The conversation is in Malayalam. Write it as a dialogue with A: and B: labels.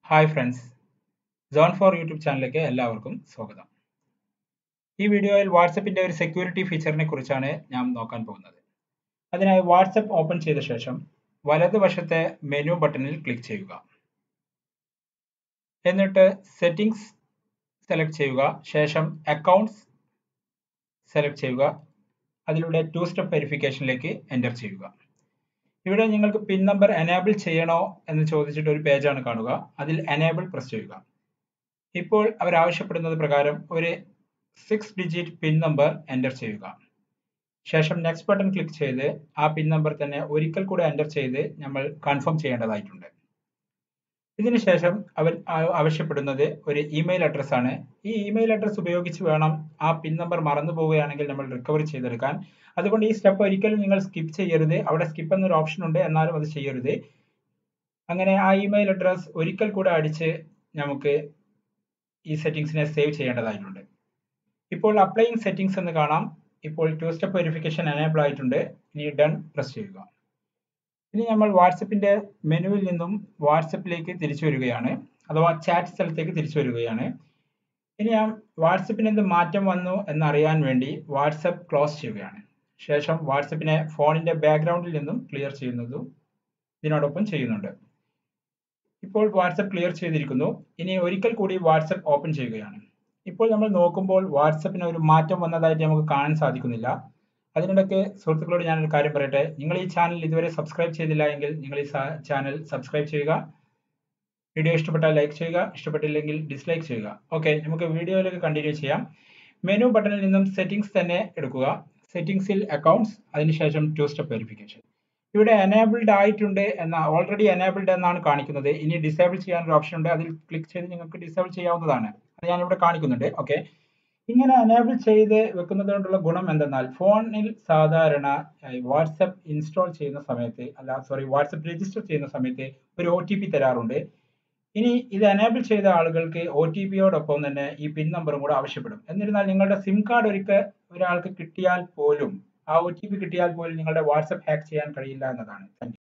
A: hi friends zone for YouTube ചാനലിലേക്ക് എല്ലാവർക്കും സ്വാഗതം ഈ വീഡിയോയിൽ വാട്സപ്പിന്റെ ഒരു സെക്യൂരിറ്റി ഫീച്ചറിനെ കുറിച്ചാണ് ഞാൻ നോക്കാൻ പോകുന്നത് അതിനായി വാട്സപ്പ് ഓപ്പൺ ചെയ്ത ശേഷം വലതുവശത്തെ മെനു ബട്ടണിൽ ക്ലിക്ക് ചെയ്യുക എന്നിട്ട് സെറ്റിംഗ്സ് സെലക്ട് ചെയ്യുക ശേഷം അക്കൗണ്ട്സ് സെലക്ട് ചെയ്യുക അതിലൂടെ ടു സ്റ്റെപ്പ് വെരിഫിക്കേഷനിലേക്ക് എൻ്റർ ചെയ്യുക ഇവിടെ നിങ്ങൾക്ക് പിൻ നമ്പർ എനേബിൾ ചെയ്യണോ എന്ന് ചോദിച്ചിട്ട് ഒരു പേജാണ് കാണുക അതിൽ എനേബിൾ പ്രസ് ചെയ്യുക ഇപ്പോൾ അവർ ആവശ്യപ്പെടുന്നത് പ്രകാരം ഒരു six digit pin number enter ചെയ്യുക ശേഷം നെക്സ്റ്റ് ബട്ടൺ ക്ലിക്ക് ചെയ്ത് ആ പിൻ നമ്പർ തന്നെ ഒരിക്കൽ കൂടെ എൻ്റർ ചെയ്ത് നമ്മൾ കൺഫേം ചെയ്യേണ്ടതായിട്ടുണ്ട് ഇതിനുശേഷം അവർ ആവശ്യപ്പെടുന്നത് ഒരു ഇമെയിൽ അഡ്രസ് ആണ് ഈ ഇമെയിൽ അഡ്രസ് ഉപയോഗിച്ച് വേണം ആ പിൻ നമ്പർ മറന്നു പോവുകയാണെങ്കിൽ നമ്മൾ റിക്കവറി ചെയ്തെടുക്കാൻ അതുകൊണ്ട് ഈ സ്റ്റെപ്പ് ഒരിക്കലും നിങ്ങൾ സ്കിപ്പ് ചെയ്യരുത് അവിടെ സ്കിപ്പ് എന്നൊരു ഓപ്ഷൻ ഉണ്ട് എന്നാലും അത് ചെയ്യരുത് അങ്ങനെ ആ ഇമെയിൽ അഡ്രസ് ഒരിക്കൽ കൂടെ അടിച്ച് നമുക്ക് ഈ സെറ്റിംഗ്സിനെ സേവ് ചെയ്യേണ്ടതായിട്ടുണ്ട് ഇപ്പോൾ അപ്ലൈയിങ് സെറ്റിംഗ്സ് എന്ന് കാണാം ഇപ്പോൾ ടു സ്റ്റെപ്പ് വെരിഫിക്കേഷൻ എനേബിൾ ആയിട്ടുണ്ട് ഇനി ഡൺ പ്രസ് ചെയ്യുക ഇനി നമ്മൾ വാട്സപ്പിന്റെ മെനുവിൽ നിന്നും വാട്സപ്പിലേക്ക് തിരിച്ചു വരികയാണ് അഥവാ ചാറ്റ് സ്ഥലത്തേക്ക് തിരിച്ചു വരികയാണ് ഇനി ഞാൻ വാട്സപ്പിന് എന്ത് മാറ്റം വന്നു എന്നറിയാൻ വേണ്ടി വാട്സപ്പ് ക്ലോസ് ചെയ്യുകയാണ് ശേഷം വാട്സപ്പിനെ ഫോണിന്റെ ബാക്ക്ഗ്രൗണ്ടിൽ നിന്നും ക്ലിയർ ചെയ്യുന്നതും ഇതിനോടൊപ്പം ചെയ്യുന്നുണ്ട് ഇപ്പോൾ വാട്സപ്പ് ക്ലിയർ ചെയ്തിരിക്കുന്നു ഇനി ഒരിക്കൽ കൂടി വാട്സപ്പ് ഓപ്പൺ ചെയ്യുകയാണ് ഇപ്പോൾ നമ്മൾ നോക്കുമ്പോൾ വാട്സപ്പിന് ഒരു മാറ്റം വന്നതായിട്ട് നമുക്ക് കാണാൻ സാധിക്കുന്നില്ല അതിനിടയ്ക്ക് സുഹൃത്തുക്കളോട് ഞാനൊരു കാര്യം പറയട്ടെ നിങ്ങൾ ഈ ചാനൽ ഇതുവരെ സബ്സ്ക്രൈബ് ചെയ്തില്ല എങ്കിൽ നിങ്ങൾ ഈ ചാനൽ സബ്സ്ക്രൈബ് ചെയ്യുക വീഡിയോ ഇഷ്ടപ്പെട്ടാൽ ലൈക്ക് ചെയ്യുക ഇഷ്ടപ്പെട്ടില്ലെങ്കിൽ ഡിസ്ലൈക്ക് ചെയ്യുക ഓക്കെ നമുക്ക് വീഡിയോയിലേക്ക് കണ്ടിന്യൂ ചെയ്യാം മെനു ബട്ടണിൽ നിന്നും സെറ്റിംഗ്സ് തന്നെ എടുക്കുക സെറ്റിംഗ്സിൽ അക്കൗണ്ട്സ് അതിനുശേഷം ടു സ്റ്റെപ്പ് വെരിഫിക്കേഷൻ ഇവിടെ എനേബിൾഡ് ആയിട്ടുണ്ട് എന്ന ഓൾറെഡി എനേബിൾഡ് എന്നാണ് കാണിക്കുന്നത് ഇനി ഡിസേബിൾ ചെയ്യാൻ ഒരു ഓപ്ഷൻ ഉണ്ട് അതിൽ ക്ലിക്ക് ചെയ്ത് നിങ്ങൾക്ക് ഡിസേബിൾ ചെയ്യാവുന്നതാണ് അത് ഞാൻ ഇവിടെ കാണിക്കുന്നുണ്ട് ഓക്കെ ഇങ്ങനെ എനേബിൾ ചെയ്ത് വെക്കുന്നത് കൊണ്ടുള്ള ഗുണം എന്തെന്നാൽ ഫോണിൽ സാധാരണ വാട്സപ്പ് ഇൻസ്റ്റാൾ ചെയ്യുന്ന സമയത്ത് അല്ല സോറി വാട്സപ്പ് രജിസ്റ്റർ ചെയ്യുന്ന സമയത്ത് ഒരു ഒ ടി പി തരാറുണ്ട് ഇനി ഇത് എനേബിൾ ചെയ്ത ആളുകൾക്ക് ഒ ടി പിയോടൊപ്പം തന്നെ ഈ പിൻ നമ്പറും കൂടെ ആവശ്യപ്പെടും എന്നിരുന്നാൽ നിങ്ങളുടെ സിം കാർഡ് ഒരിക്കൽ ഒരാൾക്ക് കിട്ടിയാൽ പോലും ആ ഒ ടി പി കിട്ടിയാൽ പോലും നിങ്ങളുടെ വാട്സപ്പ് ഹാക്ക് ചെയ്യാൻ കഴിയില്ല എന്നതാണ്